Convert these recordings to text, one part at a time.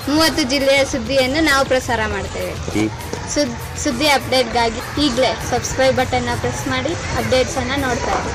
ಮೂವತ್ತು ಜಿಲ್ಲೆಯ ಸುದ್ದಿಯನ್ನು ನಾವು ಪ್ರಸಾರ ಮಾಡ್ತೇವೆ ಸುದ್ ಸುದ್ದಿ ಅಪ್ಡೇಟ್ಗಾಗಿ ಈಗಲೇ ಸಬ್ಸ್ಕ್ರೈಬ್ ಬಟನ್ನ ಪ್ರೆಸ್ ಮಾಡಿ ಅಪ್ಡೇಟ್ಸನ್ನು ನೋಡ್ತಾ ಇರಿ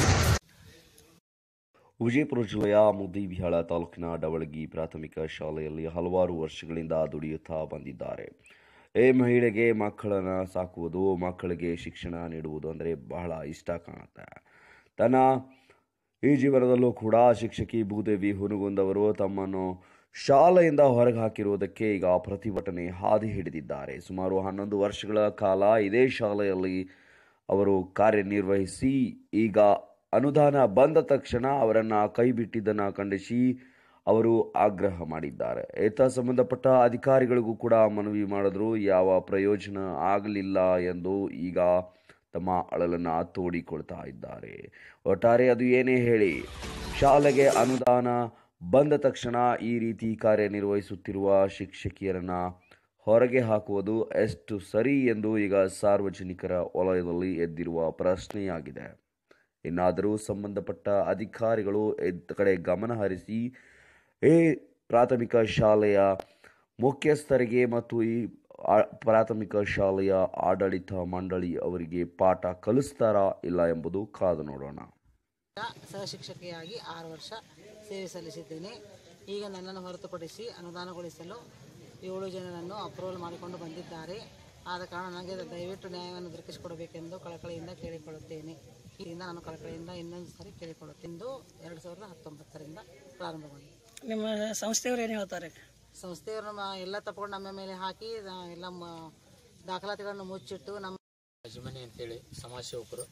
ವಿಜಯಪುರ ಜಿಲ್ಲೆಯ ಮುದ್ದೇಬಿಹಾಳ ತಾಲೂಕಿನ ಡವಳಗಿ ಪ್ರಾಥಮಿಕ ಶಾಲೆಯಲ್ಲಿ ಹಲವಾರು ವರ್ಷಗಳಿಂದ ದುಡಿಯುತ್ತಾ ಬಂದಿದ್ದಾರೆ ಈ ಮಹಿಳೆಗೆ ಮಕ್ಕಳನ್ನು ಸಾಕುವುದು ಮಕ್ಕಳಿಗೆ ಶಿಕ್ಷಣ ನೀಡುವುದು ಅಂದರೆ ಬಹಳ ಇಷ್ಟ ಕಾಣುತ್ತೆ ತನ್ನ ಈ ಜೀವನದಲ್ಲೂ ಕೂಡ ಶಿಕ್ಷಕಿ ಭೂದೇವಿ ಹುನಗುಂದವರು ತಮ್ಮನ್ನು ಶಾಲೆಯಿಂದ ಹೊರಗೆ ಹಾಕಿರುವುದಕ್ಕೆ ಈಗ ಪ್ರತಿಭಟನೆ ಹಾದಿ ಹಿಡಿದಿದ್ದಾರೆ ಸುಮಾರು ಹನ್ನೊಂದು ವರ್ಷಗಳ ಕಾಲ ಇದೇ ಶಾಲೆಯಲ್ಲಿ ಅವರು ಕಾರ್ಯನಿರ್ವಹಿಸಿ ಈಗ ಅನುದಾನ ಬಂದ ತಕ್ಷಣ ಅವರನ್ನು ಕೈ ಬಿಟ್ಟಿದ್ದನ್ನು ಖಂಡಿಸಿ ಅವರು ಆಗ್ರಹ ಮಾಡಿದ್ದಾರೆ ಏತ ಸಂಬಂಧಪಟ್ಟ ಅಧಿಕಾರಿಗಳಿಗೂ ಕೂಡ ಮನವಿ ಮಾಡಿದ್ರು ಯಾವ ಪ್ರಯೋಜನ ಆಗಲಿಲ್ಲ ಎಂದು ಈಗ ತಮ್ಮ ಅಳಲನ್ನು ತೋಡಿಕೊಳ್ತಾ ಇದ್ದಾರೆ ಒಟ್ಟಾರೆ ಅದು ಏನೇ ಹೇಳಿ ಶಾಲೆಗೆ ಅನುದಾನ ಬಂದ ತಕ್ಷಣ ಈ ರೀತಿ ಕಾರ್ಯನಿರ್ವಹಿಸುತ್ತಿರುವ ಶಿಕ್ಷಕಿಯರನ್ನ ಹೊರಗೆ ಹಾಕುವುದು ಎಷ್ಟು ಸರಿ ಎಂದು ಈಗ ಸಾರ್ವಜನಿಕರ ವಲಯದಲ್ಲಿ ಎದ್ದಿರುವ ಪ್ರಶ್ನೆಯಾಗಿದೆ ಇನ್ನಾದರೂ ಸಂಬಂಧಪಟ್ಟ ಅಧಿಕಾರಿಗಳು ಎದ್ದ ಕಡೆ ಗಮನ ಹರಿಸಿ ಈ ಪ್ರಾಥಮಿಕ ಶಾಲೆಯ ಮುಖ್ಯಸ್ಥರಿಗೆ ಮತ್ತು ಈ ಆ- ಪ್ರಾಥಮಿಕ ಶಾಲೆಯ ಆಡಳಿತ ಮಂಡಳಿ ಅವರಿಗೆ ಪಾಠ ಕಲಿಸ್ತಾರಾ ಇಲ್ಲ ಎಂಬುದು ಕಾದು ನೋಡೋಣ ಸಹಶಿಕ್ಷಕಿಯಾಗಿ ಆರು ವರ್ಷ ಸೇವೆ ಸಲ್ಲಿಸಿದ್ದೇನೆ ಈಗ ನನ್ನನ್ನು ಹೊರತುಪಡಿಸಿ ಅನುದಾನಗೊಳಿಸಲು ಏಳು ಜನರನ್ನು ಅಪ್ರೂವಲ್ ಮಾಡಿಕೊಂಡು ಬಂದಿದ್ದಾರೆ ಆದ ಕಾರಣ ನನಗೆ ದಯವಿಟ್ಟು ನ್ಯಾಯವನ್ನು ದೊರಕಿಸಿಕೊಡಬೇಕೆಂದು ಕಳಕಳಿಯಿಂದ ಕೇಳಿಕೊಳ್ಳುತ್ತೇನೆ ಇದರಿಂದ ನಾನು ಕಳಕಳಿಯಿಂದ ಇನ್ನೊಂದು ಸಾರಿ ಕೇಳಿಕೊಳ್ಳುತ್ತೇನೆ ಇಂದು ಎರಡು ಸಾವಿರದ ಹತ್ತೊಂಬತ್ತರಿಂದ ಪ್ರಾರಂಭಗೊಂಡಿದೆ ನಿಮ್ಮ ಸಂಸ್ಥೆಯವರು ಏನು ಹೇಳ್ತಾರೆ ಸಂಸ್ಥೆಯವರು ನಮ್ಮ ಎಲ್ಲ ತಪ್ಪಿಕೊಂಡು ನಮ್ಮ ಮೇಲೆ ಹಾಕಿ ನಾ- ಎಲ್ಲ ಮ- ದಾಖಲಾತಿಗಳನ್ನು ಮುಚ್ಚಿಟ್ಟು ನಮ್ಮ ಯಜಮಾನಿ ಅಂತೇಳಿ ಸಮಾಜ ಸೇವಕರು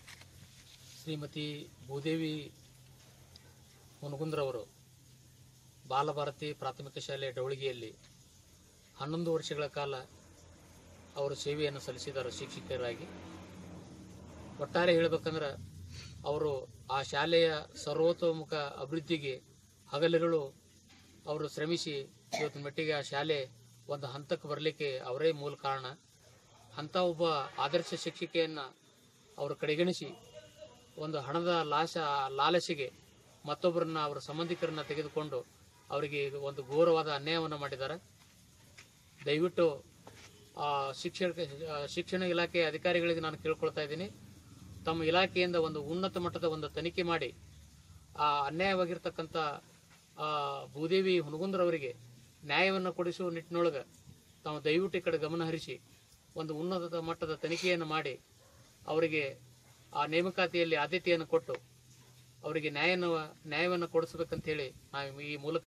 ಶ್ರೀಮತಿ ಭೂದೇವಿ ಹುನಗುಂದ್ರವರು ಬಾಲಭಾರತಿ ಪ್ರಾಥಮಿಕ ಶಾಲೆ ಡವಳಿಗೆಯಲ್ಲಿ ಹನ್ನೊಂದು ವರ್ಷಗಳ ಕಾಲ ಅವರು ಸೇವೆಯನ್ನು ಸಲ್ಲಿಸಿದ್ದಾರೆ ಶಿಕ್ಷಕರಾಗಿ ಒಟ್ಟಾರೆ ಹೇಳಬೇಕಂದ್ರೆ ಅವರು ಆ ಶಾಲೆಯ ಸರ್ವತೋಮುಖ ಅಭಿವೃದ್ಧಿಗೆ ಹಗಲಿರುಳು ಅವರು ಶ್ರಮಿಸಿ ಇವತ್ತಿನ ಮಟ್ಟಿಗೆ ಆ ಶಾಲೆ ಒಂದು ಹಂತಕ್ಕೆ ಬರಲಿಕ್ಕೆ ಅವರೇ ಮೂಲ ಕಾರಣ ಅಂಥ ಒಬ್ಬ ಆದರ್ಶ ಶಿಕ್ಷಕಿಯನ್ನು ಅವರು ಕಡೆಗಣಿಸಿ ಒಂದು ಹಣದ ಲಾಶ ಲಾಲಸೆಗೆ ಮತ್ತೊಬ್ಬರನ್ನ ಅವರ ಸಂಬಂಧಿಕರನ್ನ ತೆಗೆದುಕೊಂಡು ಅವರಿಗೆ ಒಂದು ಘೋರವಾದ ಅನ್ಯಾಯವನ್ನು ಮಾಡಿದ್ದಾರೆ ದಯವಿಟ್ಟು ಆ, ಶಿಕ್ಷಣ ಆ, ಶಿಕ್ಷಣ ಇಲಾಖೆ ಅಧಿಕಾರಿಗಳಿಗೆ ನಾನು ಕೇಳ್ಕೊಳ್ತಾ ಇದ್ದೀನಿ ತಮ್ಮ ಇಲಾಖೆಯಿಂದ ಒಂದು ಉನ್ನತ ಮಟ್ಟದ ಒಂದು ತನಿಖೆ ಮಾಡಿ ಆ ಅನ್ಯಾಯವಾಗಿರ್ತಕ್ಕಂಥ ಆ, ಭೂದೇವಿ ಹುನಗುಂದ್ರವರಿಗೆ ನ್ಯಾಯವನ್ನು ಕೊಡಿಸುವ ನಿಟ್ಟಿನೊಳಗೆ ತಾವು ದಯವಿಟ್ಟು ಈ ಕಡೆ ಗಮನ ಹರಿಸಿ ಒಂದು ಉನ್ನತ ಮಟ್ಟದ ತನಿಖೆಯನ್ನು ಮಾಡಿ ಅವರಿಗೆ ಆ ನೇಮಕಾತಿಯಲ್ಲಿ ಆದ್ಯತೆಯನ್ನು ಕೊಟ್ಟು ಅವರಿಗೆ ನ್ಯಾಯನ ನ್ಯಾಯವನ್ನು ಕೊಡಿಸಬೇಕಂತ ಹೇಳಿ ನಾವು ಈ ಮೂಲಕ